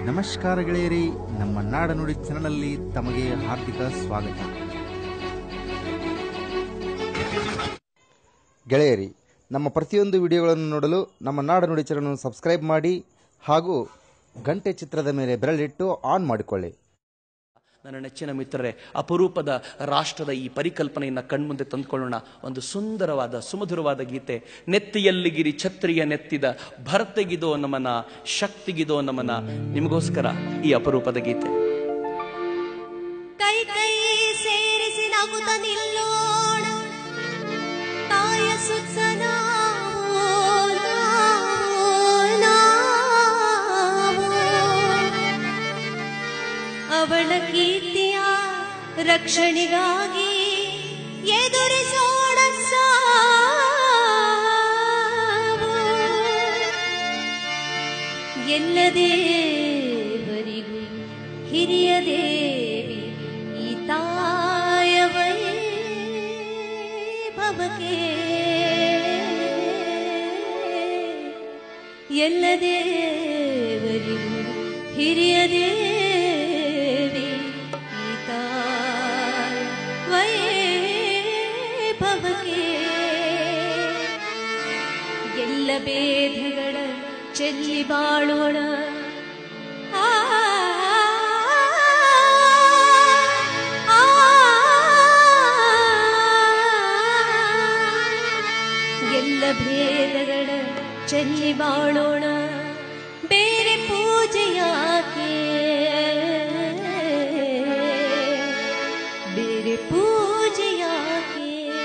ನಮಸ್ಕಾರ ಗೆಳೆಯರಿ ನಮ್ಮ ನಾಡನುಡಿ ಚಾನಲ್ನಲ್ಲಿ ತಮಗೆ ಹಾರ್ದಿಕ ಸ್ವಾಗತ ಗೆಳೆಯರಿ ನಮ್ಮ ಪ್ರತಿಯೊಂದು ವಿಡಿಯೋಗಳನ್ನು ನೋಡಲು ನಮ್ಮ ನಾಡನುಡಿ ಚಾನಲ್ ಸಬ್ಸ್ಕ್ರೈಬ್ ಮಾಡಿ ಹಾಗೂ ಗಂಟೆ ಚಿತ್ರದ ಮೇಲೆ ಬೆರಳಿಟ್ಟು ಆನ್ ಮಾಡಿಕೊಳ್ಳಿ ನನ್ನ ನೆಚ್ಚಿನ ಮಿತ್ರರೇ ಅಪರೂಪದ ರಾಷ್ಟ್ರದ ಈ ಪರಿಕಲ್ಪನೆಯನ್ನು ಕಣ್ಮುಂದೆ ತಂದುಕೊಳ್ಳೋಣ ಒಂದು ಸುಂದರವಾದ ಸುಮಧುರವಾದ ಗೀತೆ ನೆತ್ತಿಯಲ್ಲಿ ಗಿರಿ ಛತ್ರಿಯ ನೆತ್ತಿದ ಭರತೆಗಿದೋ ನಮನ ಶಕ್ತಿಗಿದೋ ನಮನ ನಿಮಗೋಸ್ಕರ ಈ ಅಪರೂಪದ ಗೀತೆ ಕೈ ಕೈ ಸೇರಿಸಿ ನಗುತ್ತ ನಿಲ್ಲೋಣ ತಾಯ ಸುತ್ತ ನಾವು, ನಾವು, ನಾವು. ಅವಳ ಕೀರ್ತಿಯ ರಕ್ಷಣೆಗಾಗಿ ಎದುರಿಸೋಣ ಸಾವು. ಎಲ್ಲ ದೇವರಿಗೂ ಹಿರಿಯ ದೇವಿ ಈ ತಾಯ ವೈಭವಕ್ಕೆ ಎಲ್ಲ ದೇವರಿಗೂ ಹಿರಿಯ ದೇವಿ ಈ ತಾಯ ವೈಭವಕ್ಕೆ ಎಲ್ಲ ಭೇದಗಳ ಚೆಲ್ಲಿ ಬಾಳೋಣ ಆ, ಆ, ಎಲ್ಲ ಭೇದಗಳ ಚೆಲ್ಲಿ ಬಾಳೋಣ ಬೇರೆ ಪೂಜೆ ಯಾಕೆ ಬೇರೆ ಪೂಜೆ ಯಾಕೆ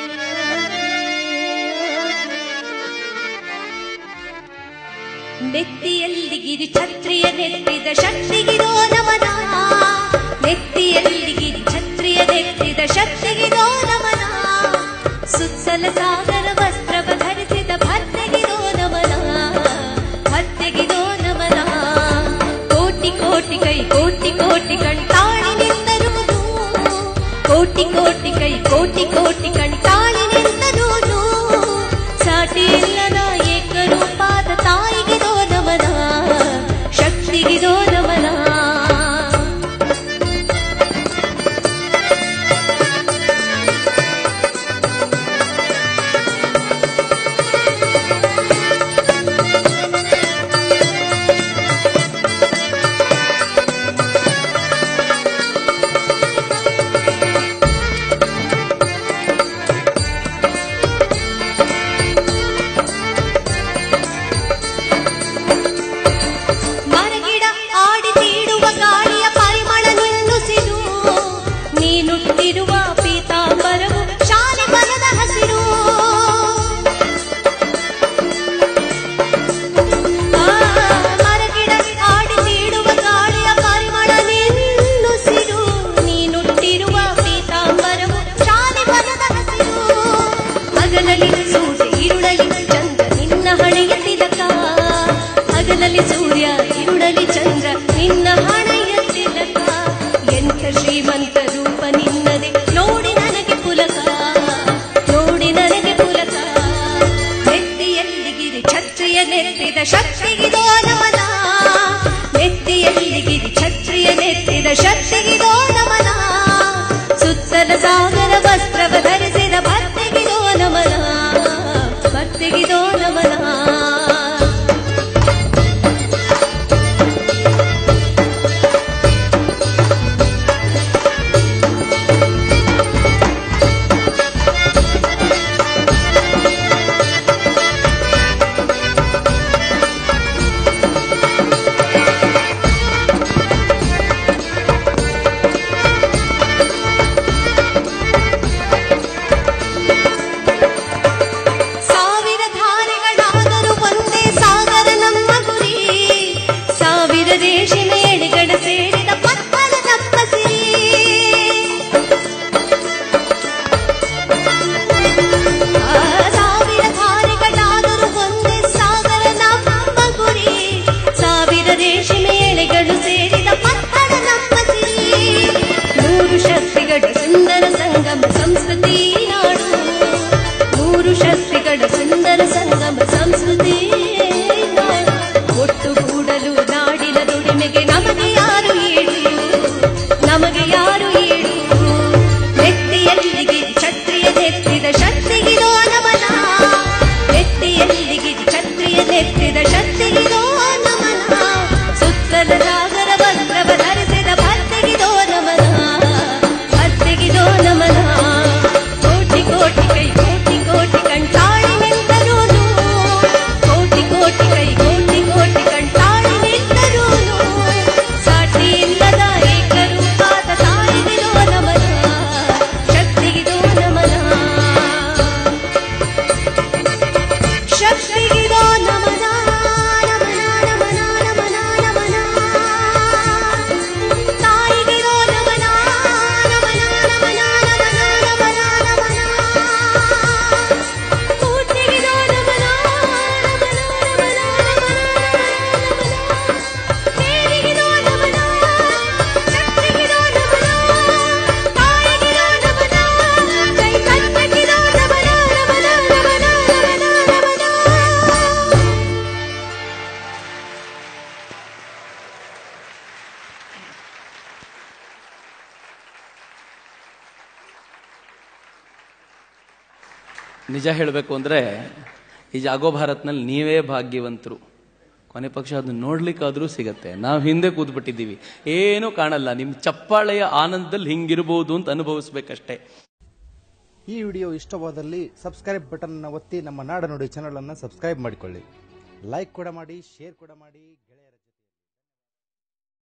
ನೆತ್ತಿಯಲ್ಲಿ ಗಿರಿ ಛತ್ರಿಯ ನೆತ್ತಿದ ಶಕ್ತಿಗಿರೋ ನಮನ ನೆತ್ತಿಯಲ್ಲಿ ಗಿರಿ ಛತ್ರಿಯ ನೆತ್ತಿದ ಶಕ್ತಿಗಿರೋ ನಮನ ಸುತ್ತಲ ಸಾಗರ ವಸ್ತ್ರವ ಧರಿಸಿದ ಭರ್ತೆಗಿರೋ ನಮನ ಭರ್ತೆಗಿರೋ ನಮನ ಕೋಟಿ ಕೋಟಿ ಕೈ ಕೋಟಿ ಕೋಟಿ ಕಣ್ತಾಳಿ ನಿಂತರುವುದು ಕೋಟಿ ಕೋಟಿ ಕೈ ಕೋಟಿ ಕೋಟಿ ಕಣ್ತಾಳಿ ನಿಂತರುವುದು ಸಾಟಿ ಇಲ್ಲದ ಏಕರೂಪಾದ ತಾಯಿಗಿದೋ ನಮನ ಶಕ್ತಿಗಿದೋ ನಮನ ಮರಗಿಡ ಆಡಿ ತೀಡುವ ಗಾಳಿಯ ಪರಿಮಳ ನಿಂದುಸಿರು ನೀನುಟ್ಟಿರುವ ಪೀತಾಂಬರವು ಶಾಲೆ ಬನದ ಹಸಿರು ಆ, ಮರಗಿಡ ಆಡಿ ತೀಡುವ ಗಾಳಿಯ ಪರಿಮಳ ನಿಂದುಸಿರು ನೀನುಟ್ಟಿರುವ ಪೀತಾಂಬರವು ಶಾಲೆ ಬನದ ಹಸಿರು ಹಗಲಲ್ಲಿ ಸೂರ್ಯ ಇರುಳಲಿ ಚಂದ್ರ ನಿನ್ನ ಹಣೆಯ ತಿಲಕ ಹಗಲಲ್ಲಿ ಸೂರ್ಯ ಇರುಳಲಿ ಚಂದ್ರ ನಿನ್ನ ಹಣೆಯ ತಿಲಕ ಎಂಥ ಶ್ರೀಮಂತ ರೂಪ ನಿನ್ನದೆ ನೋಡಿ ನನಗೆ ಪುಲಕ ನೋಡಿ ನನಗೆ ಪುಲಕ ನೆತ್ತಿಯಲ್ಲಿ ಗಿರಿ ಛತ್ರಿಯ ನೆತ್ತಿದ ಶಕ್ತಿಗಿದೋ ನಮನ ನೆತ್ತಿಯಲ್ಲಿ ಗಿರಿ ಛತ್ರಿಯ ನೆತ್ತಿದ ಶಕ್ತಿಗಿದೋ ನಮನ ಸುತ್ತಲ ಸಾಗರ ವಸ್ತ್ರವ ಧರಿಸಿದ ಭಕ್ತಿಗಿದೋ ನಮನ ಭಕ್ತಿಗಿದೋ ನಮನ ಸಾವಿರ ಧಾರೆಗಳಾದರೂ ಒಂದೇ ಸಾಗರ ನಮ್ಮ ಗುರಿ ಸಾವಿರ ರೇಷಿನ ಎಡೆಗಳ ಸೇರಿದ ಪತ್ತಲ ನಮ್ಮ ಸಿರಿ ಆ ಸಾವಿರ ಧಾರೆಗಳಾದರೂ ಒಂದೇ ಸಾಗರ ನಮ್ಮ ಗುರಿ ಸಾವಿರ ರೇಷಿನ ಎಳೆಗಳು ಸೇರಿದ ಪತ್ತಲ ನಮ್ಮ ಸಿರಿ ನೂರು ಶಕ್ತಿಗಳ ಸುಂದರ ಸಂಗಮ ಸಂಸ್ಕೃತಿ ನಾಡು ಮೂರು ಶಕ್ತಿಗಳ ಸುಂದರ ಸಂಗಮ ಸಂಸ್ಕೃತಿ ನಾಡು. ಒಟ್ಟುಗೂಡಲು ನಾಡಿನ ದುಡಿಮೆಗೆ ನಮನ ನಿಜ ಹೇಳಬೇಕು ಅಂದರೆ ಈ ಜಾಗೋ ಭಾರತ್ನಲ್ಲಿ ನೀವೇ ಭಾಗ್ಯವಂತರು ಕೊನೆ ಪಕ್ಷ ಅದನ್ನ ನೋಡ್ಲಿಕ್ಕಾದ್ರೂ ಸಿಗತ್ತೆ ನಾವು ಹಿಂದೆ ಕೂತ್ಬಿಟ್ಟಿದ್ದೀವಿ ಏನೂ ಕಾಣಲ್ಲ ನಿಮ್ಮ ಚಪ್ಪಾಳೆಯ ಆನಂದದಲ್ಲಿ ಹಿಂಗಿರ್ಬೋದು ಅಂತ ಅನುಭವಿಸ್ಬೇಕಷ್ಟೇ ಈ ವಿಡಿಯೋ ಇಷ್ಟವಾದಲ್ಲಿ ಸಬ್ಸ್ಕ್ರೈಬ್ ಬಟನ್ ಒತ್ತಿ ನಮ್ಮ ನಾಡನುಡಿ ಚಾನಲ್ ಅನ್ನು ಸಬ್ಸ್ಕ್ರೈಬ್ ಮಾಡಿಕೊಳ್ಳಿ ಲೈಕ್ ಕೂಡ ಮಾಡಿ ಶೇರ್ ಕೂಡ ಮಾಡಿ ಗೆಳೆಯರ